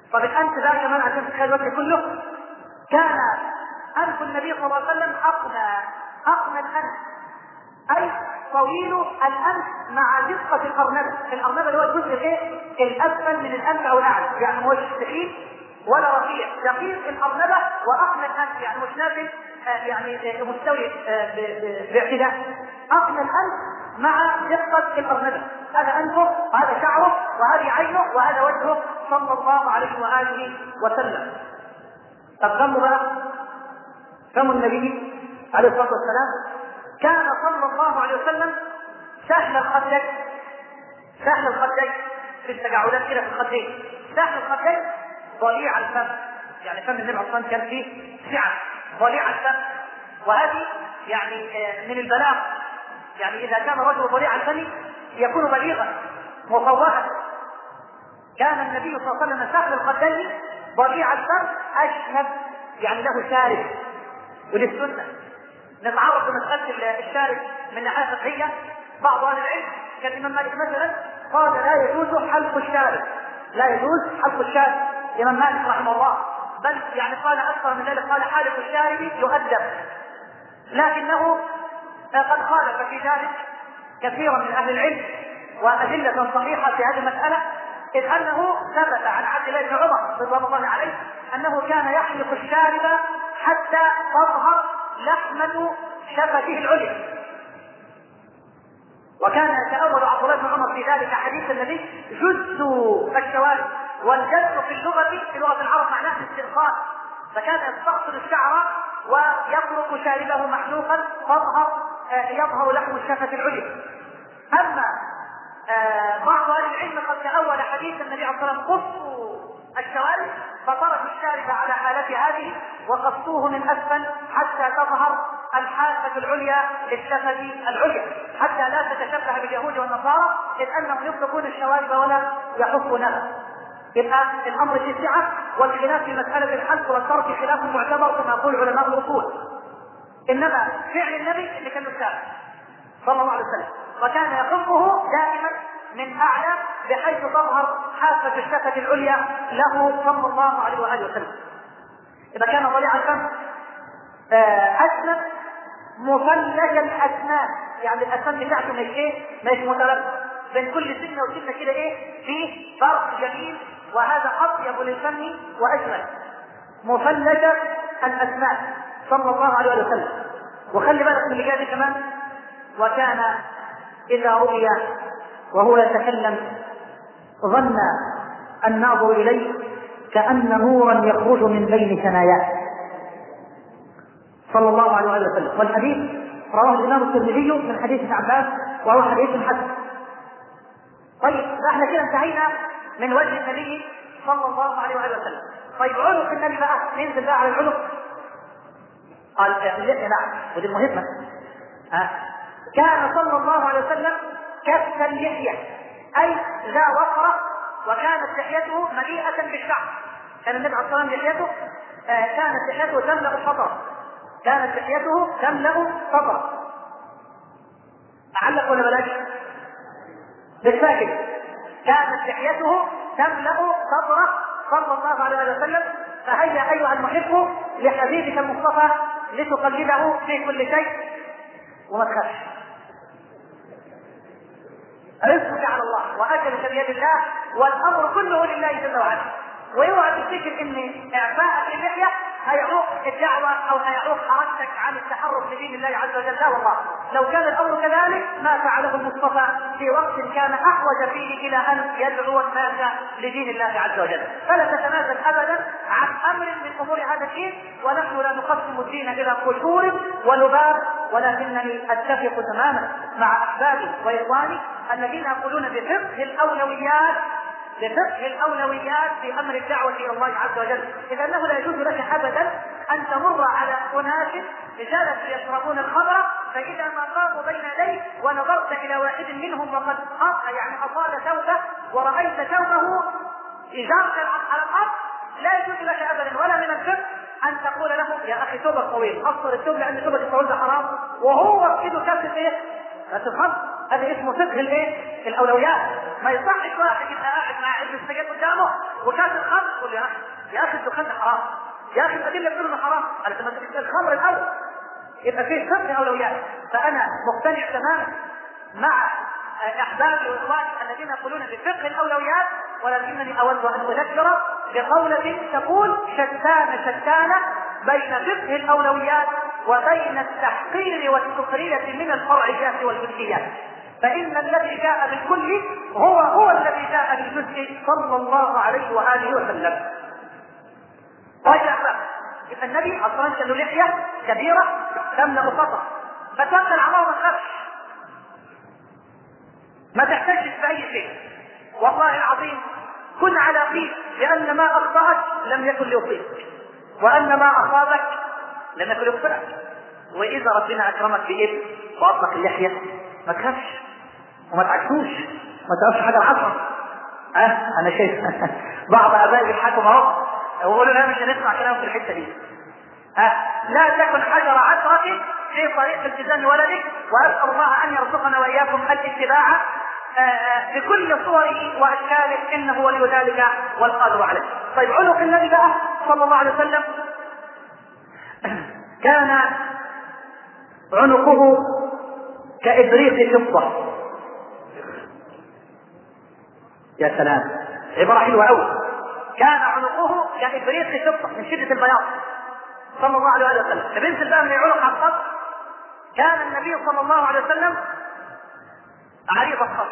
طب الانف ده كمان عشان تتخيل الوجه كله كان انف النبي صلى الله عليه وسلم اقنى اقنى الانف اي طويل الانف مع دقه الارنبه، الارنبه اللي هو الجزء الايه؟ الاسفل من الانف او الاعلى، يعني مش تخين ولا رفيع، دقيق الارنبه واقنى الانف يعني مش نازل آه، يعني آه، مستوي آه، ب- ب- باعتدال. اقنى الانف مع دقه الارنبه، هذا انفه وهذا شعره وهذه عينه وهذا وجهه صلى الله عليه واله وسلم. طب فمه بقى فم النبي عليه الصلاه والسلام كان صلى الله عليه وسلم سهل الخدين سهل الخدين في التجاعلات كده في الخدين سهل الخدين ضليع الفم يعني فم النبي عليه الصلاه والسلام كان فيه سعه ضليع الفم وهذه يعني آه، من البلاغ يعني اذا كان رجل ضليع الفم يكون بليغا مفوها كان النبي صلى الله عليه وسلم سهل الخدين ضليع الفم اشنب يعني له شارب ودي السنه نتعرض لمساله الشارب من ناحيه فقهيه بعض اهل العلم كالامام مالك مثلا قال لا يجوز حلق الشارب لا يجوز حلق الشارب الامام مالك رحمه الله بل يعني قال اكثر من ذلك قال حالق الشارب يؤدب لكنه قد خالف في ذلك كثيرا من اهل العلم وادله صحيحه في هذه المساله اذ انه ثبت عن عبد الله بن عمر رضوان الله عليه انه كان يحلق الشارب حتى تظهر لحمه شفته العليا وكان يتأول عبد الله بن عمر في ذلك حديث النبي جز الشوارب والجز في اللغة في لغة العرب معناه الاسترخاء فكان يستقصد الشعر ويطلق شاربه محلوقا تظهر آه، يظهر لحم الشفة العليا أما آه، بعض أهل العلم قد تأول حديث النبي عليه الصلاة والسلام قصوا الشوارب فتركوا الشارب على حالته هذه وقصوه من أسفل حتى تظهر الحافة العليا للشفة العليا حتى لا تتشبه باليهود والنصارى إذ أنهم يطلقون الشوارب ولا يحفونها يبقى الامر في سعه والخلاف في مساله الحلق والترك خلاف معتبر كما يقول علماء الاصول انما فعل النبي اللي كان الثابت صلى الله عليه وسلم وكان يحبه دائما من اعلى بحيث تظهر حافه الشفه العليا له صلى الله عليه واله وسلم اذا كان ضليع الفم آه، اسلم مثلج الاسنان يعني الاسنان بتاعته مش ايه مش متلبس بين كل سنه وسنه كده ايه في فرق جميل وهذا اطيب للفم واجمل مثلج الاسنان صلى الله عليه وسلم وخلي بالك من اللي جاي كمان وكان اذا رؤي وهو يتكلم ظن الناظر اليه كان نورا يخرج من بين ثناياه صلى الله عليه وسلم والحديث رواه الامام الترمذي من حديث ابن عباس وهو حديث حسن طيب احنا كده انتهينا من وجه النبي صلى الله عليه وآله وسلم طيب عنق النبي بقى ننزل بقى على العنق قال لا نعم ودي مهمة ها كان صلى الله عليه وسلم كف اللحية أي ذا وفرة وكانت لحيته مليئة بالشعر كان النبي عليه الصلاة والسلام لحيته آه كانت لحيته تملأ الفطر كانت لحيته تملأ فطر أعلق ولا بلاش؟ بالساكن كانت لحيته تملا صدره صلى الله عليه وسلم فهيا ايها المحب لحبيبك المصطفى لتقلده في كل شيء وما تخافش رزقك على الله واجلك بيد الله والامر كله لله جل وعلا واوعى تفتكر ان اعفاءك اللحيه هيعوق الدعوة أو هيعوق حركتك عن التحرك لدين الله عز وجل لا والله لو كان الأمر كذلك ما فعله المصطفى في وقت كان أحوج فيه إلى أن يدعو الناس لدين الله عز وجل فلا تتنازل أبدا عن أمر من أمور هذا الدين ونحن لا نقسم الدين إلى قشور ولباب ولكنني أتفق تماما مع أحبابي وإخواني الذين يقولون بفقه الأولويات لفقه الاولويات في امر الدعوه الى الله عز وجل، اذا انه لا يجوز لك ابدا ان تمر على اناس جلسوا يشربون الخمر فاذا ما قاموا بين يديك ونظرت الى واحد منهم وقد يعني اطال ثوبه ورايت ثوبه اجاره على الارض لا يجوز لك ابدا ولا من الفقه ان تقول له يا اخي ثوبك طويل قصر الثوب لان ثوبك الطويل ده حرام وهو في ايده كاسه ايه؟ كاسه الخمر هذا اسمه فقه الايه؟ الاولويات ما يصحش واحد يبقى قاعد مع ابن السجاد قدامه وكاس الخمر تقول يا اخي يا اخي الدخان ده حرام يا اخي الادله بتقول انه حرام قال طب الخمر الاول يبقى فيه خمر اولويات فانا مقتنع تماما مع احبابي واخواني الذين يقولون بفقه الاولويات ولكنني اود ان اذكر بقولة تقول شتان شتان بين فقه الاولويات وبين التحقير والسخرية من الفرعيات والجزئيات فإن الذي جاء بالكل هو هو الذي جاء بالجزء صلى الله عليه وآله وسلم. رجع يبقى النبي اصلا كان له لحيه كبيره تملا سطح فتملا العمار ما تخافش ما تحتجش في اي شيء والله العظيم كن على قيد لان ما اخطاك لم يكن ليصيبك وان ما اصابك لم يكن ليخطئك واذا ربنا اكرمك بابن واطلق اللحيه ما تخافش وما تعكسوش ما تعرفش حاجه العصر اه انا شايف بعض ابائي بيضحكوا اهو ويقولوا لا مش هنسمع كلام في الحته دي اه لا تكن حجر عثرة في طريق التزام ولدك واسال الله ان يرزقنا واياكم الاتباع بكل صوره واشكاله انه ولي ذلك والقادر عليه. طيب عنق النبي بقى صلى الله عليه وسلم كان عنقه كابريق فضه. يا سلام عباره حلوه قوي. كان عنقه كابريق فضه من شده البياض. صلى الله عليه وسلم. فبنزل بقى من العنق على الصدر كان النبي صلى الله عليه وسلم عريض الصدر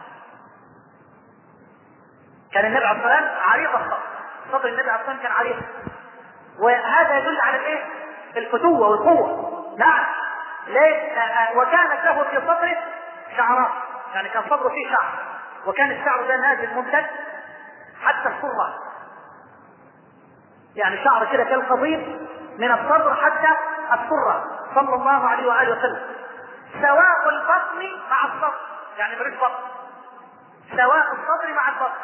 كان النبي عليه الصلاه والسلام عريض الصدر صدر النبي عليه الصلاه والسلام كان عريض وهذا يدل على الايه؟ الفتوه والقوه نعم ليه؟ وكانت له في صدره شعرات يعني كان صدره فيه شعر وكان الشعر ده نازل ممتد حتى الصره يعني شعر كده كالقضيب من الصدر حتى السره صلى الله عليه واله وسلم سواء البطن مع الصدر يعني ملوش بطن سواء الصدر مع البطن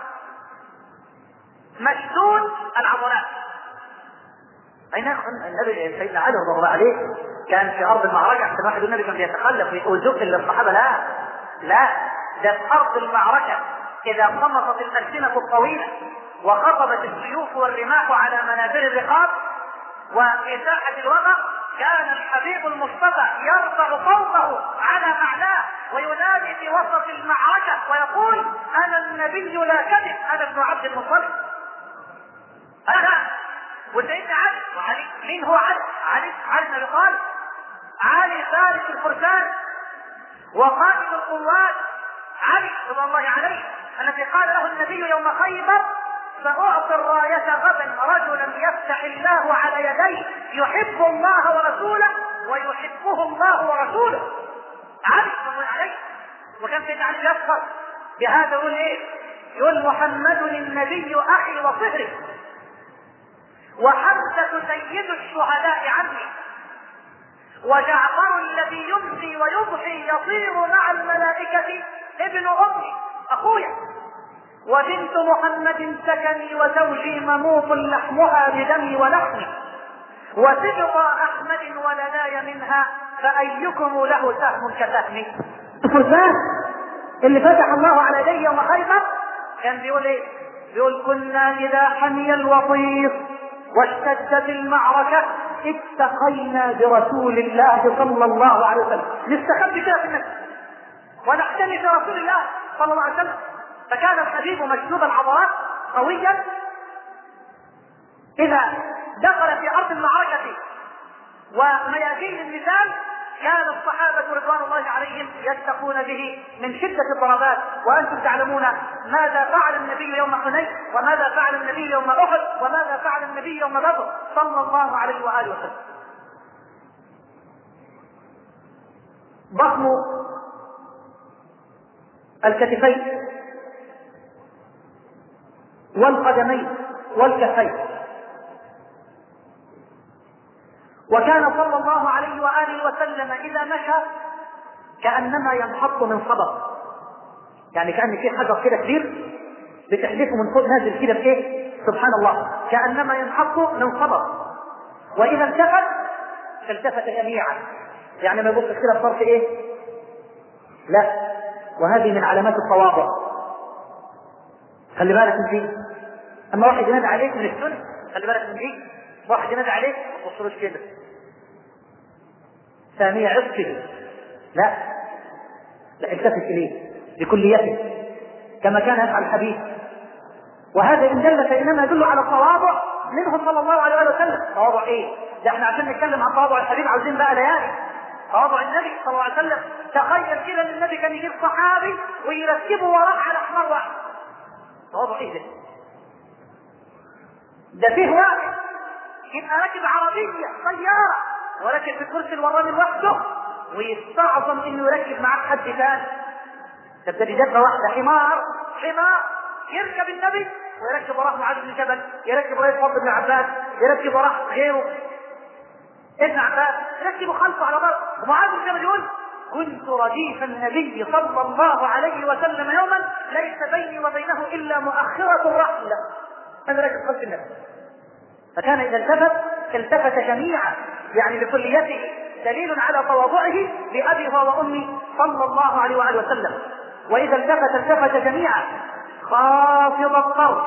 مشدود العضلات اين النبي سيدنا علي رضي الله عليه كان في ارض المعركه احسن واحد النبي كان بيتخلف ويزق للصحابه لا لا ده في ارض المعركه اذا صمتت الالسنه الطويله وخطبت السيوف والرماح على منابر الرقاب وفي ساحه الوغى كان الحبيب المصطفى يرفع صوته على اعلاه وينادي في وسط المعركه ويقول انا النبي لا كذب انا ابن عبد المطلب انا وسيدنا علي وعلي مين هو علي؟ علي علي بن ابي طالب علي فارس الفرسان وقائد القوات علي رضي الله عليه الذي قال له النبي يوم خيبر سأعطي الراية غدا رجلا يفتح الله على يديه يحب الله ورسوله ويحبه الله ورسوله علي رضي الله عليه وكان سيدنا علي يفخر بهذا يقول ايه؟ يقول محمد النبي اخي وصهري وحمزة سيد الشهداء عني وجعفر الذي يمسي ويضحي يطير مع الملائكة ابن أمي أخويا وبنت محمد سكني وزوجي مموت لحمها بدمي ولحمي وسبط أحمد ولداي منها فأيكم له سهم كسهمي الفرسان اللي فتح الله على يديه يوم خيبر كان بيقول ايه؟ بيقول كنا إذا حمي الوطيس واشتدت المعركة اتقينا برسول الله صلى الله عليه وسلم نستخبي كده في النفس ونحتمي برسول الله صلى الله عليه وسلم فكان الحبيب مشدود العضلات قويا إذا دخل في أرض المعركة وميادين النزال كان الصحابة رضوان الله عليهم يتقون به من شدة الضربات وأنتم تعلمون ماذا فعل النبي يوم حنين وماذا فعل النبي يوم أحد وماذا فعل النبي يوم بدر صلى الله عليه وآله وسلم ضخم الكتفين والقدمين والكفين وكان صلى الله عليه واله وسلم اذا مشى كانما ينحط من صبر يعني كان في حجر كده كبير بتحدثه من فوق نازل كده بايه سبحان الله كانما ينحط من صبر واذا التفت التفت جميعا يعني ما يبص كده بطرف ايه لا وهذه من علامات التواضع خلي بالك انت اما واحد ينادي عليك من السنة خلي بالك من دي واحد ينادي عليك ما تبصلوش كده ثانية عطفه لا لا التفت اليه بكليته كما كان يفعل الحبيب وهذا ان دل فانما يدل على التواضع منه صلى الله عليه وسلم تواضع ايه؟ ده احنا عشان نتكلم عن تواضع الحبيب عاوزين بقى ليالي تواضع النبي صلى الله عليه وسلم تخيل كده ان النبي كان يجيب صحابي ويركبه وراه على حمار واحد تواضع ايه ده؟ ده فيه واحد يبقى راكب عربيه سياره ولكن في الكرسي الوراني لوحده ويستعظم انه يركب معاه حد ثاني طب ده دابه واحده حمار حمار يركب النبي ويركب وراه معاذ بن جبل يركب وراه فضل بن عباس يركب وراه غيره ابن عباس يركب خلفه على ظهر ومعاذ بن جبل يقول كنت رديف النبي صلى الله عليه وسلم يوما ليس بيني وبينه الا مؤخره الرحله انا راكب خلف النبي فكان اذا التفت التفت جميعا يعني بكليته دليل على تواضعه لابي هو وامي صلى الله عليه واله وسلم واذا التفت التفت جميعا خافض الطرف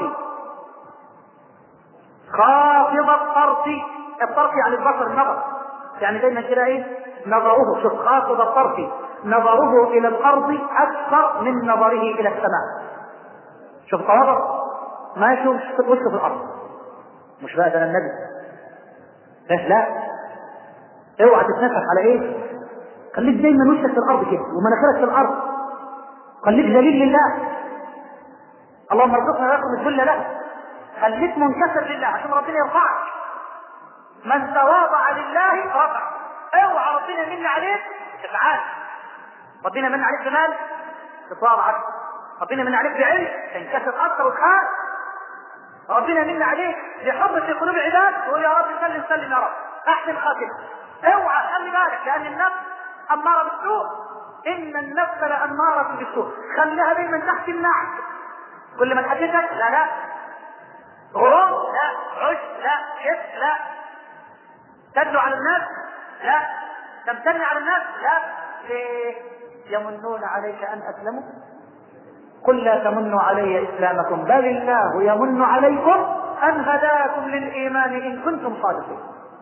خافض الطرف الطرف يعني البصر النظر يعني دايما كده ايه نظره شوف خافض الطرف نظره الى الارض اكثر من نظره الى السماء شوف تواضع ما يشوف وشه في الارض مش بقى ده النبي بس لا اوعى تتنفس على ايه خليك دايما وشك في الارض كده ومناخيرك في الارض خليك ذليل لله اللهم ارزقنا لكم الذل له خليك منكسر لله عشان ربنا يرفعك من تواضع لله رفع اوعى ربنا يمن عليك تتعال ربنا من عليك بمال تتواضع اكثر ربنا من عليك بعلم تنكسر اكثر وتخاف ربنا من عليك بحب في قلوب العباد تقول يا رب سلم سلم يا رب احسن خاتمه اوعى خلي بالك لان النفس اماره بالسوء ان النفس لاماره بالسوء خليها دايما تحت النعم كل ما تحدثك لا لا غرور لا عش لا شف لا تدلو على الناس لا تمتن على الناس لا ليه يمنون عليك ان اسلموا قل لا تمنوا علي اسلامكم بل الله يمن عليكم ان هداكم للايمان ان كنتم صادقين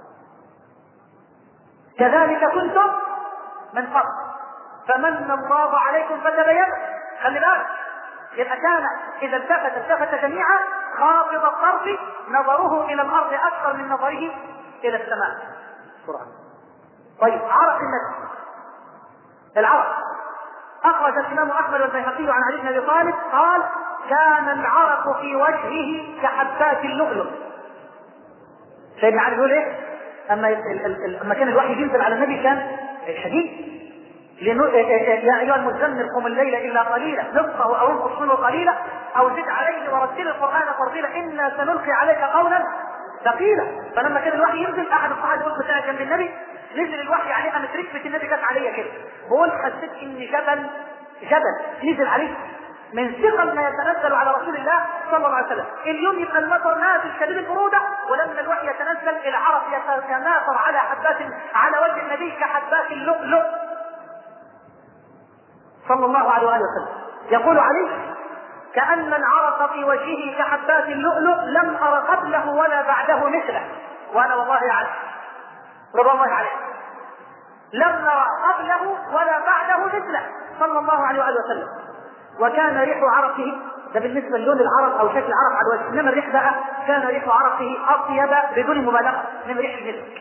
كذلك كنتم من قبل فمن الله عليكم فتبينوا خلي بالك يبقى كان اذا التفت التفت جميعا خافض الطرف نظره الى الارض اكثر من نظره الى السماء بسرعه طيب عرق النبي العرق اخرج الامام احمد والبيهقي عن علي بن ابي طالب قال كان العرق في وجهه كحبات اللؤلؤ سيدنا علي بيقول ايه اما اما كان الوحي ينزل على النبي كان شديد لنو... يا ايها المزمل قم الليل الا قليلا نصفه او انقص منه قليلا او زد عليه ورتل القران ترتيلا انا سنلقي عليك قولا ثقيلا فلما كان الوحي ينزل احد الصحابه يقول بتاعي جنب النبي نزل الوحي عليه قامت ركبه النبي جت عليا كده بقول حسيت ان جبل جبل نزل عليه من ثقل ما يتنزل على رسول الله صلى الله عليه وسلم اليوم يبقى المطر نازل شديد البروده ولما الوحي يتنزل العرق يتناثر على حبات على وجه النبي كحبات اللؤلؤ صلى الله عليه واله وسلم يقول عليه كأن العرق في وجهه كحبات اللؤلؤ لم أر قبله ولا بعده مثله وأنا والله أعلم رضا الله عليه لم نرى قبله ولا بعده مثله صلى الله عليه وآله وسلم وكان ريح عرقه ده بالنسبة للون العرق أو شكل العرق على الوجه إنما الريح بقى كان ريح عرقه أطيب بدون مبالغة من ريح المسك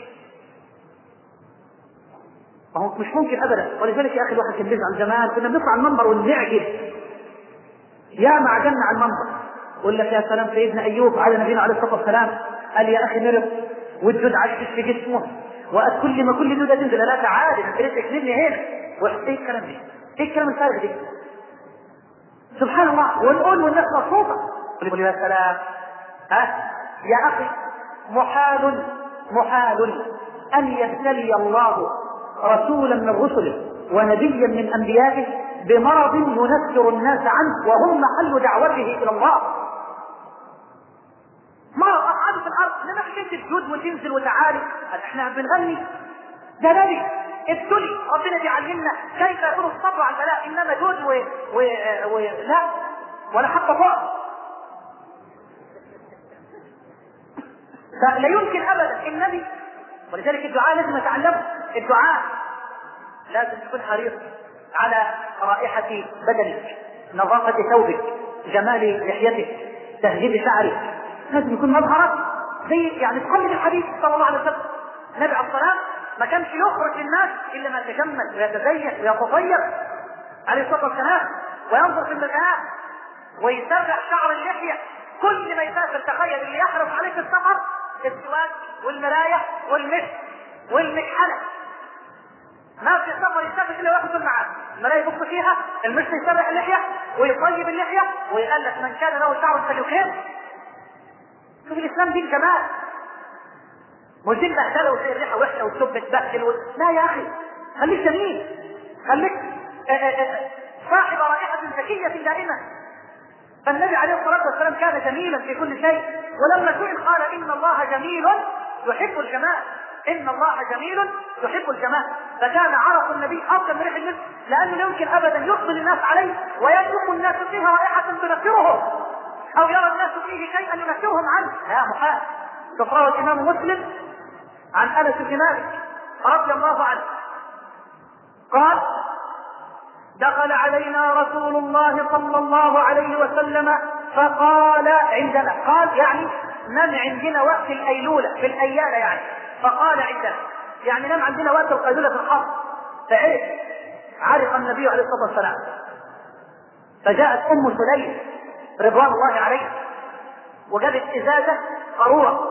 ما هو مش ممكن ابدا ولذلك يا اخي الواحد كان بيزعل زمان كنا بنطلع المنبر ونعجب يا ما عجلنا على المنبر يقول لك يا سلام سيدنا ايوب على نبينا عليه الصلاه والسلام قال يا اخي مرض والدود عشت في جسمه وقت كل ما كل دوده تنزل لا تعالى انت لسه تكلمني هنا ايه الكلام ده؟ ايه الكلام الفارغ ده؟ سبحان الله ونقول والناس مبسوطه يقول يا سلام ها يا اخي محال محال ان يبتلي الله رسولا من رسله ونبيا من انبيائه بمرض ينكر الناس عنه وهم محل دعوته الى الله مرض اقعدوا في الارض لما حكيت الجود وتنزل وتعالي احنا بنغني ده نبي ابتلي ربنا بيعلمنا كيف يكون الصبر على البلاء انما جود و... و... و... لا ولا حتى فوق فلا يمكن ابدا النبي ولذلك الدعاء لازم نتعلمه الدعاء لازم تكون حريص على رائحة بدنك نظافة ثوبك جمال لحيتك تهذيب شعرك لازم يكون مظهرك زي يعني تقلد الحديث صلى الله عليه وسلم النبي عليه الصلاة ما كانش يخرج للناس الا ما يتجمل ويتزين ويتطيب عليه الصلاه والسلام وينظر في المرآة ويسرح شعر اللحية كل ما يسافر تخيل اللي يحرص عليه في السفر السواك والمراية والمش والمكحلة ما في سفر يسافر الا وياخذ معاه المراية يبص فيها المش يسرح اللحية ويطيب اللحية ويقال لك من كان له شعر فليكرم شوف الاسلام دين جمال مش دين بهدله وزي الريحه وحشه والثوب متبهدل و... لا يا اخي خليك جميل خليك آآ آآ صاحب رائحه زكيه دائما فالنبي عليه الصلاه والسلام كان جميلا في كل شيء ولما سئل قال ان الله جميل يحب الجمال ان الله جميل يحب الجمال فكان عرق النبي افضل من ريح المسك لانه لا يمكن ابدا يقبل الناس عليه ويترك الناس فيها رائحه تنفرهم او يرى الناس فيه شيئا ينفرهم عنه يا محال شوف روى الامام مسلم عن انس بن مالك رضي الله عنه قال دخل علينا رسول الله صلى الله عليه وسلم فقال عندنا قال يعني نم عندنا وقت الايلوله في الاياله يعني فقال عندنا يعني نم عندنا وقت القيلوله في الحرب فايش عرف النبي عليه الصلاه والسلام فجاءت ام سليم رضوان الله عليه وجابت ازازه قاروره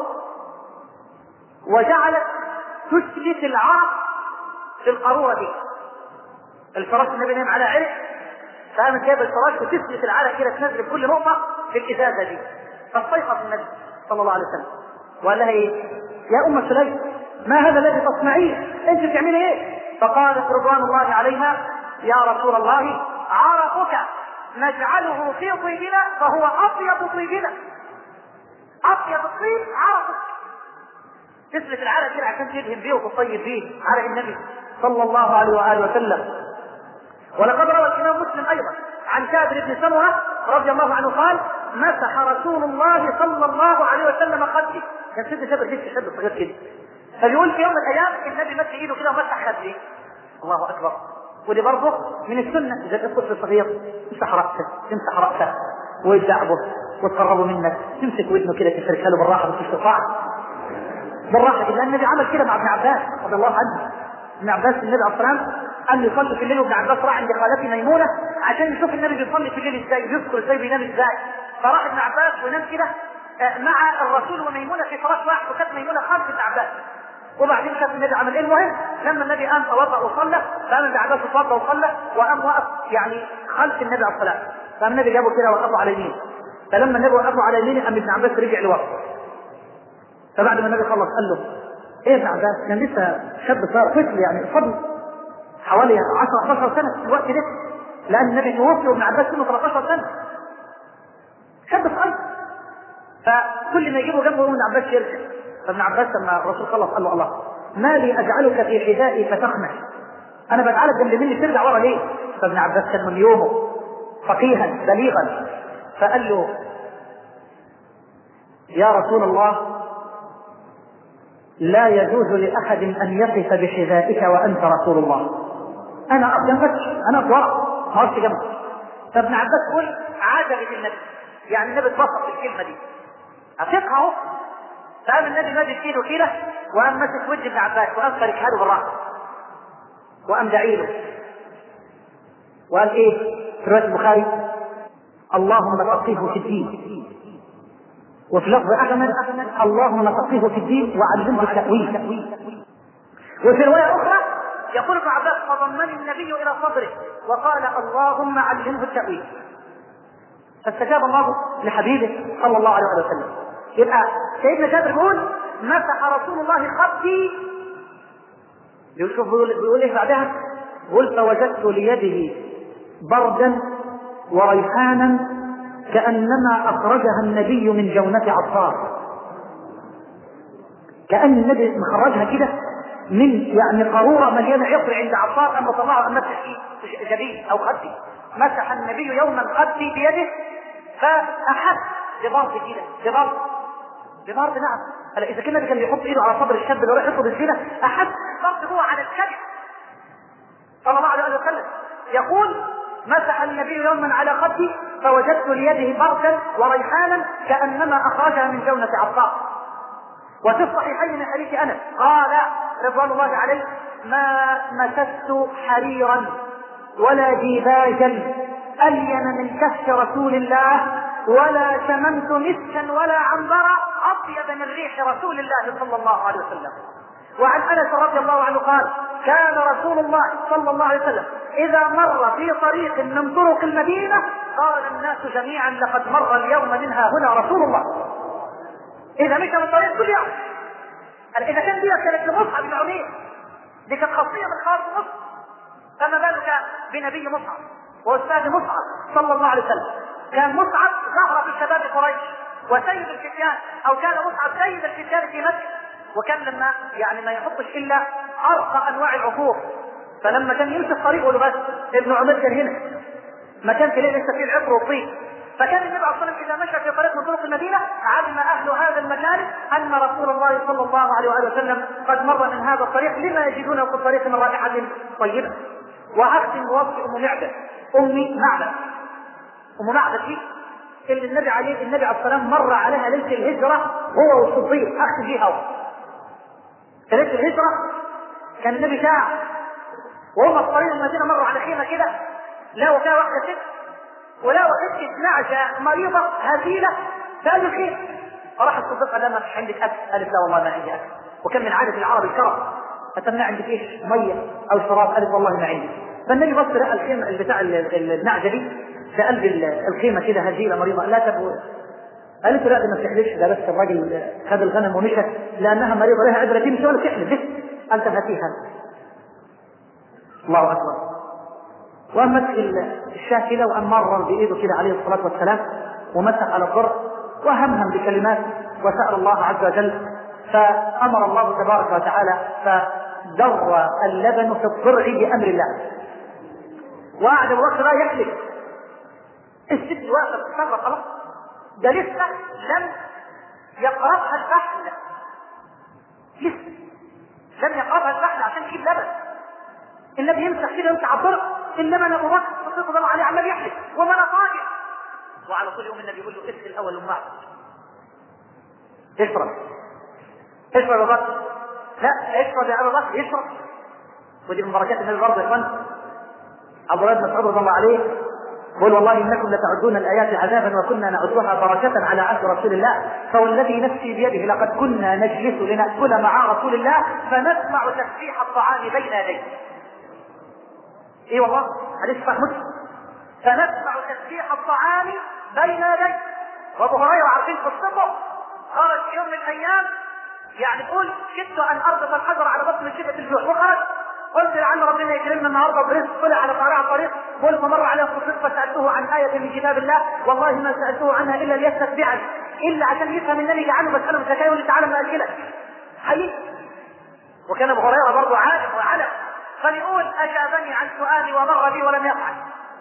وجعلت تسلت العرق في القاروره دي الفراش النبي نام على عرق فقامت جايبه الفراش وتسلت العرق كده تنزل كل نقطه في الازازه دي فاستيقظ النبي صلى الله عليه وسلم وقال لها ايه؟ يا ام سليم ما هذا الذي تصنعيه؟ انت بتعملي ايه؟ فقالت رضوان الله عليها يا رسول الله عرقك نجعله في طيبنا فهو اطيب طيبنا اطيب الطيب عرقك تسلك العرق كده عشان تدهن بيه وتطيب بيه عرق النبي صلى الله عليه واله وسلم ولقد روى الامام مسلم ايضا عن جابر بن سمره رضي الله عنه قال مسح رسول الله صلى الله عليه وسلم خدي كان سيدنا جابر لسه شاب صغير كده فبيقول في يوم من الايام النبي مد ايده كده ومسح خدي الله اكبر ودي برضه من السنه اذا كان طفل صغير تمسح راسه تمسح راسه ويدعبه وتقربه منك تمسك ودنه كده تفركله بالراحه مفيش استطاع بالراحه كده النبي عمل كده مع ابن عباس رضي الله عنه ابن عباس النبي عليه الصلاه والسلام قال يصلي في الليل وابن عباس راح عند خالتي ميمونه عشان يشوف النبي بيصلي في الليل ازاي بيذكر ازاي بينام ازاي فراح ابن عباس ونام كده مع الرسول وميمونه في فراش واحد وكانت ميمونه خلف ابن عباس وبعدين شاف النبي عمل ايه المهم لما النبي قام توضا وصلى فقام ابن عباس توضا وصلى وقام وقف يعني خلف النبي عليه الصلاه فقام النبي جابه كده وقفه على يمينه فلما النبي وقفه على يمينه قام ابن عباس رجع لورا فبعد ما النبي خلص قال له ايه ابن عباس كان لسه شاب صار طفل يعني فضل حوالي 10 11 سنه في الوقت ده لان النبي توفي وابن عباس سنه 13 سنه شاب صغير فكل ما يجيبه جنبه ابن عباس يرجع فابن عباس لما الرسول خلص قال له الله ما لي اجعلك في حذائي فتخنع انا بجعلك جنب مني ترجع ورا ليه؟ فابن عباس كان من يومه فقيها بليغا فقال له يا رسول الله لا يجوز لاحد ان يقف بحذائك وانت رسول الله انا اقف جنبك انا اقف ورا ما اقفش جنبك فابن عباس يقول عجبت النبي يعني النبي اتبسط بالكلمه دي افقها اهو فقام النبي مادد ايده كده وقام ماسك وجه ابن عباس وقام فركها له بالراحه وقام داعي له وقال ايه في روايه البخاري اللهم فقهه في الدين وفي لفظ احمد اللهم فقهه في الدين وعلمه التاويل وفي روايه اخرى يقول ابن عباس فضمني النبي الى صدره وقال اللهم علمه التاويل فاستجاب الله لحبيبه صلى الله عليه وسلم يبقى سيدنا جابر بيقول مسح رسول الله خدي يشوف بيقول, بيقول ايه بعدها قل فوجدت ليده بردا وريحانا كانما اخرجها النبي من جونه عطار كان النبي مخرجها كده من يعني قاروره مليانه عطر عند عطار اما طلعها اما مسح جبين او خدي مسح النبي يوما خدي بيده فاحس بضغط كده بضغط بضرب نعم قال اذا كان النبي كان بيحط ايده على صدر الشاب اللي رايح يطلب الزنا احد الضرب هو على الكذب صلى الله عليه وسلم يقول مسح النبي يوما على خدي فوجدت ليده بردا وريحانا كانما اخرجها من جونه عطار وفي الصحيحين من حديث انس قال رضوان الله عليه ما مسست حريرا ولا ديباجا الين من كف رسول الله ولا شممت مسكا ولا عنبرا اطيب من ريح رسول الله صلى الله عليه وسلم وعن انس رضي الله عنه قال كان رسول الله صلى الله عليه وسلم اذا مر في طريق من طرق المدينه قال الناس جميعا لقد مر اليوم منها هنا رسول الله اذا مشى من طريق كل يوم اذا كان دي كانت لمصعب بن عمير دي كانت خاصيه من خاص مصعب فما بالك بنبي مصعب واستاذ مصعب صلى الله عليه وسلم كان مصعب ظهر في شباب قريش وسيد الفتيان او كان مصعب سيد الفتيان في مكه وكان لما يعني ما يحطش الا ارقى انواع العفور فلما كان يمشي الطريق يقول بس ابن عمر كان هنا ما كان تلاقي لسه فيه العطر والطين فكان النبي عليه الصلاه والسلام اذا مشى في طريق من طرق المدينه علم اهل هذا المكان ان رسول الله صلى الله عليه واله وسلم قد مر من هذا الطريق لما يجدونه في الطريق من رائحه طيبه واختم بوصف ام معبد امي معبد ام معبد دي اللي النبي عليه النبي عليه الصلاه والسلام مر عليها ليله الهجره هو والصديق اختم فيها هو في ليله الهجره كان النبي شاع وهم في طريق المدينه مروا على خيمه كده لقوا فيها واحده ست ولقوا حته نعجه مريضه هزيله في الخيمه فراح الصديق قال لها ما فيش عندك اكل قالت لا والله ما عندي اكل وكان من عاده العرب الكرم فتمنع عندك ايش ميه او شراب قالت والله ما عندي فالنبي بص لقى الخيمه بتاع النعجه دي في قلب الخيمه كده هزيله مريضه لا تبو قالت لا دي ما بتحلفش ده بس الراجل خد الغنم ومشى لانها مريضه لها قادره تمشي ولا تحلف بس قال تفاتيها الله اكبر ومسك الشاة كده وقام مرر بايده كده عليه الصلاه والسلام ومسح على الضر وهمهم بكلمات وسال الله عز وجل فامر الله تبارك وتعالى فدر اللبن في الضرع بامر الله وقعد ابو بكر بقى يحلف الست واقفه تتصرف خلاص ده لسه لم يقربها الفحل لسه لم يقربها الفحل عشان تجيب لبن النبي يمسح كده يمسح على الضرع انما انا ابو بكر الصديق رضي الله عليه عمال يحلف وما انا طاجع وعلى طول يوم النبي يقول له اسال الاول ام معبد اشرب اشرب يا ابو بكر لا اشرب يا ابو بكر اشرب ودي من بركات النبي برضه يا اخوان ابو بكر مسعود رضي الله عليه قل والله انكم لتعدون الايات عذابا وكنا نعدها بركه على عهد رسول الله فوالذي نفسي بيده لقد كنا نجلس لناكل مع رسول الله فنسمع تسبيح الطعام بين يديه اي إيه والله حديث صحيح مسلم فنسمع تسبيح الطعام بين يديه وابو هريره عارفين قصته خرج في يوم من الايام يعني يقول كدت ان اربط الحجر على بطن من شده الجوع وخرج قلت لعل ربنا يكرمنا النهارده برزق طلع على قارع الطريق قل فمر عليه الصديق فسالته عن آية من كتاب الله والله ما سألته عنها إلا ليستتبعني إلا عشان يفهم إنني جعانه بسأله مش يقول لي تعالى ما أكلك حقيقي وكان أبو هريرة برضه عالم وعلم فليقول أجابني عن سؤالي ومر بي ولم يفعل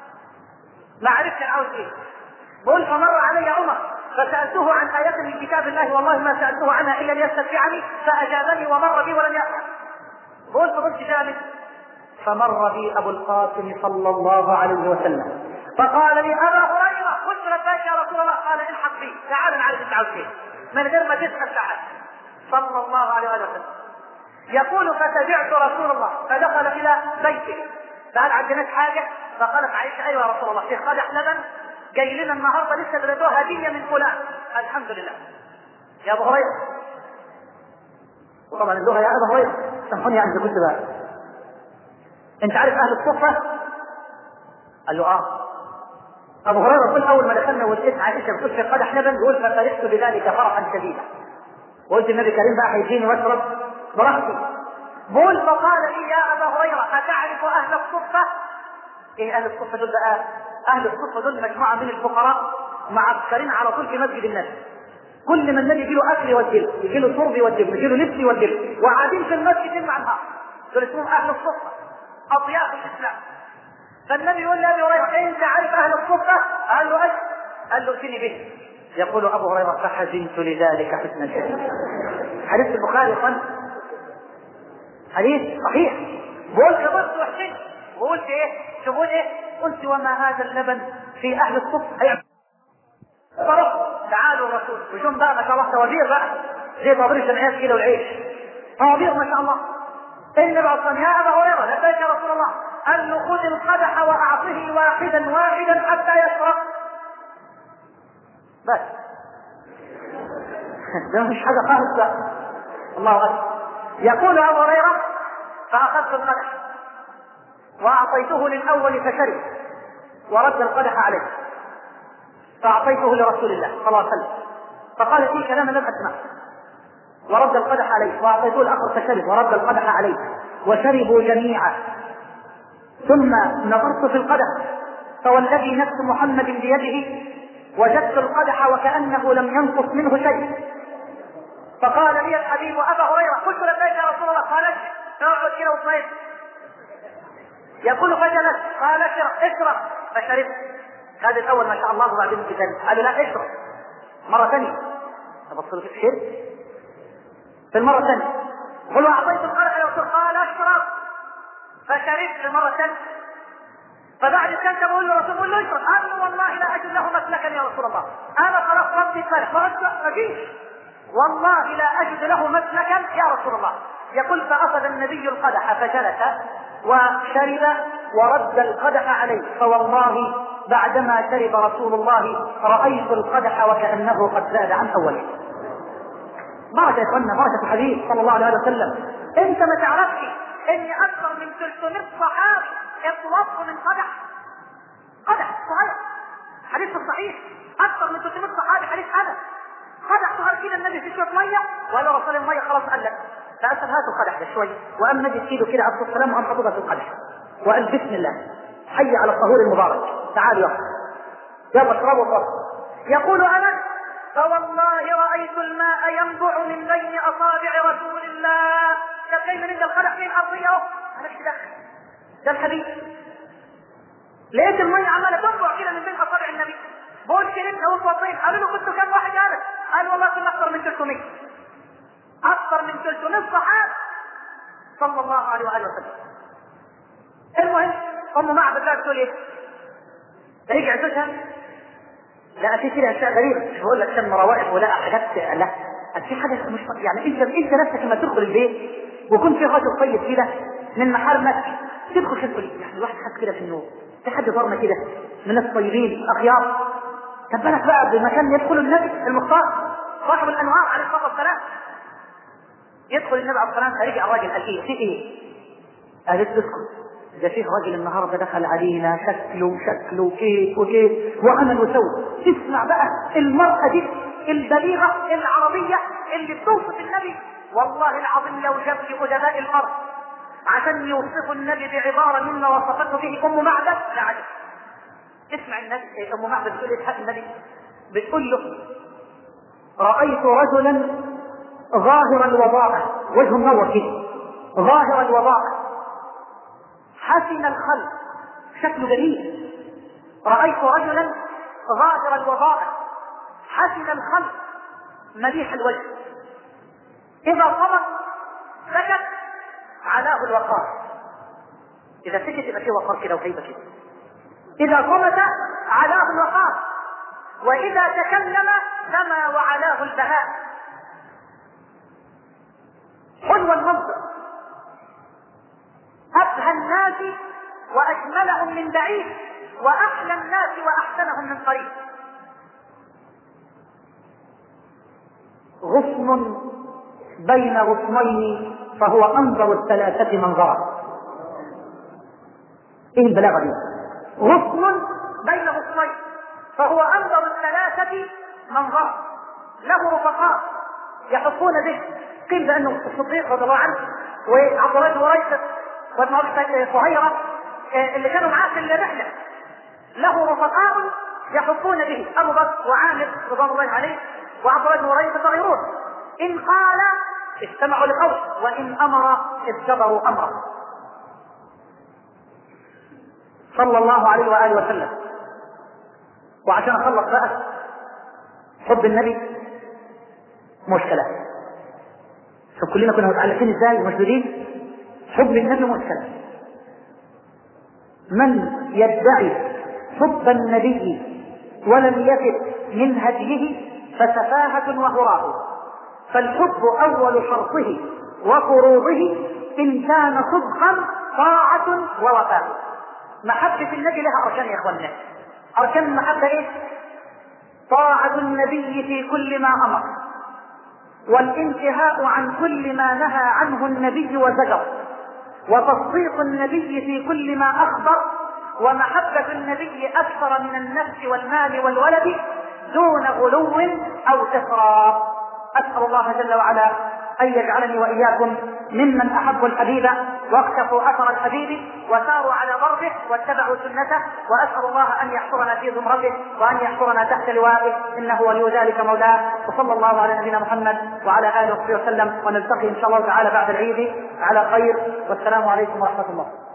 ما عرفت كان عاوز إيه قل فمر علي عمر فسألته عن آية من كتاب الله والله ما سألته عنها إلا ليستتبعني فأجابني ومر بي ولم يفعل قلت قلت جامد فمر بي ابو القاسم صلى الله عليه وسلم فقال لي ابا هريره قلت لبيك يا رسول الله قال الحق بي تعال نعرف انت عاوز ايه من غير ما تسال تعال صلى الله عليه وسلم يقول فتبعت رسول الله فدخل الى بيته فهل عندنا حاجه فقالت عائشه ايوه يا رسول الله في قدح لبن جاي لنا النهارده لسه بردوه هديه من فلان الحمد لله يا ابو هريره وطبعا اللغه يا ابو هريره سامحوني يعني اذا كنت بقى انت عارف اهل الصفه قال له اه ابو هريره يقول اول ما دخلنا ولقيت عائشه بتقول في قدح لبن يقول ففرحت بذلك فرحا شديدا وقلت النبي الكريم بقى هيجيني واشرب براحتي بقول فقال لي يا ابا هريره اتعرف اهل الصفه؟ ايه اهل الصفه دول بقى؟ اهل الصفه دول مجموعه من الفقراء معسكرين على طول في مسجد النبي كل ما النبي يجي له اكل يوديه يجي له شرب يوديه يجي له لبس يوديه وقاعدين في المسجد مع النهار دول اسمهم اهل الصفه اضياء الاسلام فالنبي يقول لابي هريره انت عارف اهل الصفه؟ قال له ايش؟ قال له ائتني به يقول ابو هريره فحزنت لذلك حزنا شديدا حديث البخاري يا حديث صحيح بقول كبرت وحشين وقلت ايه تقول ايه قلت وما هذا اللبن في اهل الصف فرق تعالوا الرسول وشوف بقى ما شاء الله توابير بقى زي طابير الجمعيات كده والعيش طوابير ما شاء الله النبي عليه يا ابا هريره لبيك يا رسول الله قال له خذ القدح واعطه واحدا واحدا حتى يشرب بس ده مش حاجه خالص بقى الله اكبر يقول ابو هريره فاخذت القدح واعطيته للاول فشرب ورد القدح عليه فاعطيته لرسول الله صلى الله عليه وسلم فقال في كلاما لم اسمع ورد القدح عليه واعطيته الاخر فشرب ورد القدح عليه وشربوا جميعا ثم نظرت في القدح فوالذي نفس محمد بيده وجدت القدح وكانه لم ينقص منه شيء فقال لي الحبيب ابا هريره قلت لبيك يا رسول الله قال اقعد كده وطيب يقول فجلس قال اشرب اشرب فشربت هذا الاول ما شاء الله وبعدين الثاني قال لا اشرب مره ثانيه تبص في الشرب في المره الثانيه قل واعطيت القرح يا رسول قال اشرب فشربت المره الثانيه فبعد كان بقول له رسول الله اشرب قال والله لا اجد له مسلكا يا رسول الله انا خلاص ربي القرح ما فيش والله لا اجد له مسلكا يا رسول الله يقول فاخذ النبي القدح فجلس وشرب ورد القدح عليه فوالله بعدما شرب رسول الله رأيت القدح وكأنه قد زاد عن أوله بركة يا اخوانا بركة الحديث صلى الله عليه وسلم انت ما تعرفش ان اكثر من 300 صحابي اتوفوا من قدح قدح صغير حديث صحيح اكثر من 300 صحابي حديث انس قدح صغير كده النبي في شويه ميه ولا رسول الميه خلاص قال لك فأسأل هاتوا القدح ده شوي وأم مجد ايده كده عليه السلام وأم حطوها في القدح وقال بسم الله حي على الطهور المبارك تعالوا يلا يلا اشربوا اشربوا يقول أنا فوالله رأيت الماء ينبع من بين أصابع رسول الله كيف من عند القدح من أرضيه أهو أنا مش دخل ده الحبيب لقيت المية عمالة تنبع كده من بين أصابع النبي بقول كلمة وصوتين قالوا له كنت كم واحد قالت قال والله كنا أكثر من 300 أكثر من 300 صحابة صلى الله عليه وآله وسلم المهم أم معبد بقى تقول إيه؟ رجع زوجها لا في كده أشياء غريبة مش بقول لك شم روائح ولا حاجات لا في حاجة مش يعني أنت أنت نفسك لما تدخل البيت ويكون في راجل طيب كده من محارمك تدخل تدخل يعني الواحد حاسس كده في النور في حد ضرنا كده من الطيبين الأخيار طب بالك بقى بمكان يدخل النبي المختار صاحب الأنوار عليه الصلاة والسلام يدخل النبي عليه الصلاه والسلام يرجع الراجل قال ايه في ايه؟ قالت اسكت ده فيه راجل النهارده دخل علينا شكله شكله كيف وكيف وعمل وسوى تسمع بقى المرأة دي البليغة العربية اللي بتوصف النبي والله العظيم لو جاب لي أدباء الأرض عشان يوصفوا النبي بعبارة مما وصفته به أم معبد لعجب اسمع النبي أم معبد بتقول إيه النبي بتقول له رأيت رجلا ظاهر الوضاء وجه منور كده ظاهر الوضاء حسن الخلق شكله جميل رأيت رجلا ظاهر الوضاء حسن الخلق مليح الوجه إذا صمت سكت علاه الوقار إذا سكت يبقى فيه وقار كده وهيبة كده إذا صمت علاه الوقار وإذا تكلم سما وعلاه البهاء حلو المنظر أبهى الناس وأجملهم من بعيد وأحلى الناس وأحسنهم من قريب غصن بين غصنين فهو أنظر الثلاثة منظرا إيه البلاغة دي؟ غصن بين غصنين فهو أنظر الثلاثة منظرا له رفقاء يحطون به قيل بأنه الصديق رضي الله عنه وعبد الله بن وريثة وابن أبي صهيرة اللي كانوا معاه في الرحلة له رفقاء يحطون به أبو بكر وعامر رضوان الله عليه وعبد الله بن وريثة وغيرون إن قال استمعوا لقول وإن أمر اتبعوا أمره صلى الله عليه وآله وسلم وعشان أخلص بقى حب النبي مشكلة شوف كلنا كنا متعلقين ازاي ومشدودين حب النبي مشكلة من يدعي حب النبي ولم يفت من هديه فسفاهة وهراه فالحب أول شرطه وفروضه إن كان صدقا طاعة ووفاء محبة النبي لها أركان يا إخواننا أركان المحبة إيه؟ طاعة النبي في كل ما أمر والانتهاء عن كل ما نهى عنه النبي وزجر وتصديق النبي في كل ما أخبر ومحبة النبي أكثر من النفس والمال والولد دون غلو أو إسراف أسأل الله جل وعلا أن يجعلني وإياكم ممن أحبوا الحبيب واقتفوا أثر الحبيب وساروا على ضربه واتبعوا سنته وأسأل الله أن يحصرنا في زمرته وأن يحصرنا تحت لوائه إنه ولي ذلك مولاه وصلى الله على نبينا محمد وعلى آله وصحبه وسلم ونلتقي إن شاء الله تعالى بعد العيد على خير والسلام عليكم ورحمة الله